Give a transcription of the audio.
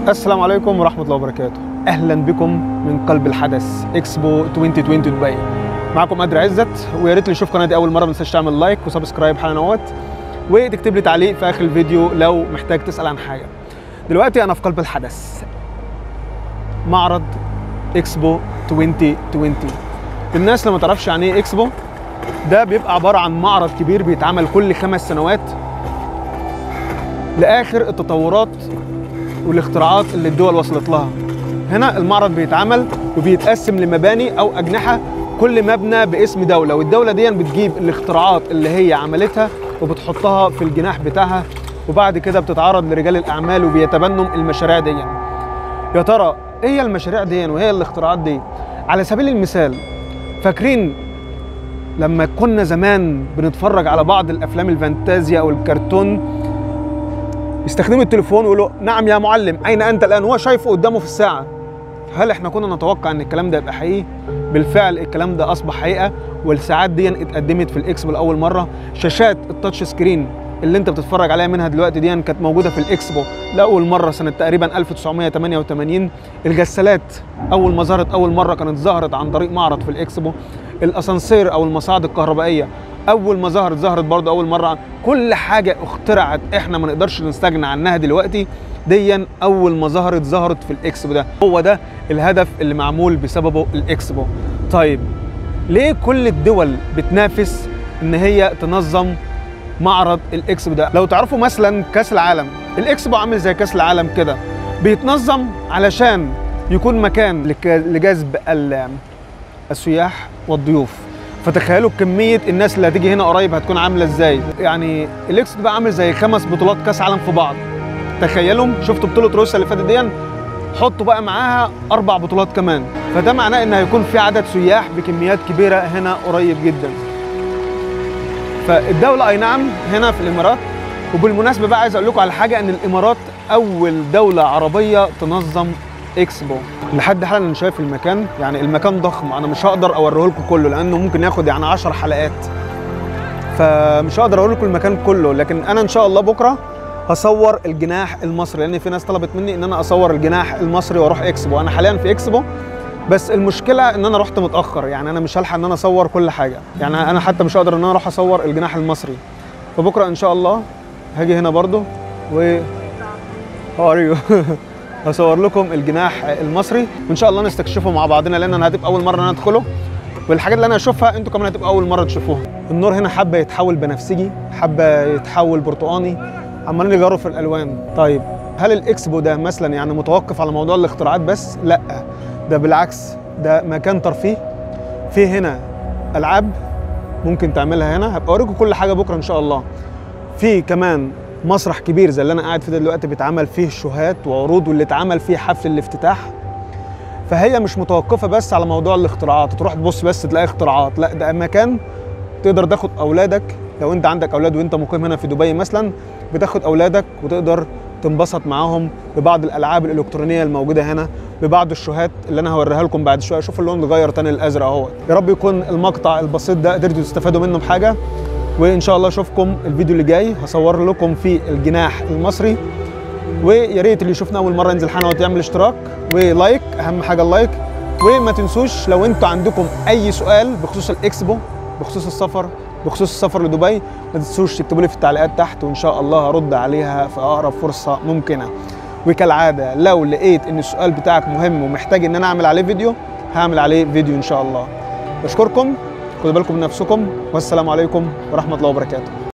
السلام عليكم ورحمة الله وبركاته أهلا بكم من قلب الحدث إكسبو 2020 دبي معكم أدري عزت ويا ريت اللي يشوف قناتي أول مرة ما تنساش تعمل لايك وسبسكرايب حالا اهوت وتكتب لي تعليق في آخر الفيديو لو محتاج تسأل عن حاجة دلوقتي أنا في قلب الحدث معرض إكسبو 2020 الناس اللي ما تعرفش يعني إيه إكسبو ده بيبقى عبارة عن معرض كبير بيتعمل كل خمس سنوات لآخر التطورات والاختراعات اللي الدول وصلت لها هنا المعرض بيتعمل وبيتقسم لمباني او اجنحه كل مبنى باسم دوله والدوله دي بتجيب الاختراعات اللي هي عملتها وبتحطها في الجناح بتاعها وبعد كده بتتعرض لرجال الاعمال وبيتبنوا المشاريع دي يا ترى ايه هي المشاريع دي وايه الاختراعات دي على سبيل المثال فاكرين لما كنا زمان بنتفرج على بعض الافلام الفانتازيا او الكرتون يستخدموا التليفون ويقولوا نعم يا معلم اين انت الان هو شايفه قدامه في الساعه هل احنا كنا نتوقع ان الكلام ده يبقى حقيقي بالفعل الكلام ده اصبح حقيقه والساعات دي اتقدمت في الاكسبو لاول مره شاشات التاتش سكرين اللي انت بتتفرج عليها منها دلوقتي دي كانت موجوده في الاكسبو لاول مره سنه تقريبا 1988 الغسالات اول ما ظهرت اول مره كانت ظهرت عن طريق معرض في الاكسبو الاسانسير او المصاعد الكهربائيه اول ما ظهرت ظهرت برضه اول مره كل حاجه اخترعت احنا ما نقدرش نستغنى عنها دلوقتي ديا اول ما ظهرت ظهرت في الاكسبو ده هو ده الهدف اللي معمول بسببه الاكسبو طيب ليه كل الدول بتنافس ان هي تنظم معرض الاكسبو ده لو تعرفوا مثلا كاس العالم الاكسبو عامل زي كاس العالم كده بيتنظم علشان يكون مكان لك- لجذب ال- السياح والضيوف فتخيلوا كميه الناس اللي هتيجي هنا قريب هتكون عامله ازاي يعني الاكس بقى عامل زي خمس بطولات كاس عالم في بعض تخيلوا شفتوا بطوله روسيا اللي فاتت دي حطوا بقى معاها اربع بطولات كمان فده معناه ان هيكون في عدد سياح بكميات كبيره هنا قريب جدا فالدوله اي نعم هنا في الامارات وبالمناسبه بقى عايز اقول لكم على حاجه ان الامارات اول دوله عربيه تنظم اكسبو لحد حالا انا شايف المكان يعني المكان ضخم انا مش هقدر اوريه لكم كله لانه ممكن ياخد يعني 10 حلقات فمش هقدر اقول لكم المكان كله لكن انا ان شاء الله بكره هصور الجناح المصري لان في ناس طلبت مني ان انا اصور الجناح المصري واروح اكسبو انا حاليا في اكسبو بس المشكله ان انا رحت متاخر يعني انا مش هلحق ان انا اصور كل حاجه يعني انا حتى مش هقدر ان انا اروح اصور الجناح المصري فبكره ان شاء الله هاجي هنا برضو و هاو ار يو هصور لكم الجناح المصري وان شاء الله نستكشفه مع بعضنا لان انا هتبقى اول مره ان انا ادخله والحاجات اللي انا اشوفها انتوا كمان هتبقى اول مره تشوفوها النور هنا حبه يتحول بنفسجي حبه يتحول برتقاني عمالين يجروا في الالوان طيب هل الاكسبو ده مثلا يعني متوقف على موضوع الاختراعات بس لا ده بالعكس ده مكان ترفيه فيه هنا العاب ممكن تعملها هنا هبقى اوريكم كل حاجه بكره ان شاء الله في كمان مسرح كبير زي اللي انا قاعد فيه ده دلوقتي بيتعمل فيه شوهات وعروض واللي اتعمل فيه حفل الافتتاح فهي مش متوقفه بس على موضوع الاختراعات تروح تبص بس تلاقي اختراعات لا ده مكان تقدر تاخد اولادك لو انت عندك اولاد وانت مقيم هنا في دبي مثلا بتاخد اولادك وتقدر تنبسط معاهم ببعض الالعاب الالكترونيه الموجوده هنا ببعض الشوهات اللي انا هوريها لكم بعد شويه شوفوا اللون اتغير تاني الازرق اهو يا رب يكون المقطع البسيط ده قدرتوا تستفادوا منه بحاجه وان شاء الله اشوفكم الفيديو اللي جاي هصور لكم في الجناح المصري ويا ريت اللي يشوفنا اول مره ينزل حلقه يعمل اشتراك ولايك اهم حاجه اللايك وما تنسوش لو انتوا عندكم اي سؤال بخصوص الاكسبو بخصوص السفر بخصوص السفر لدبي ما تنسوش تكتبوا لي في التعليقات تحت وان شاء الله هرد عليها في اقرب فرصه ممكنه وكالعاده لو لقيت ان السؤال بتاعك مهم ومحتاج ان انا اعمل عليه فيديو هعمل عليه فيديو ان شاء الله بشكركم خدوا بالكم من نفسكم والسلام عليكم ورحمه الله وبركاته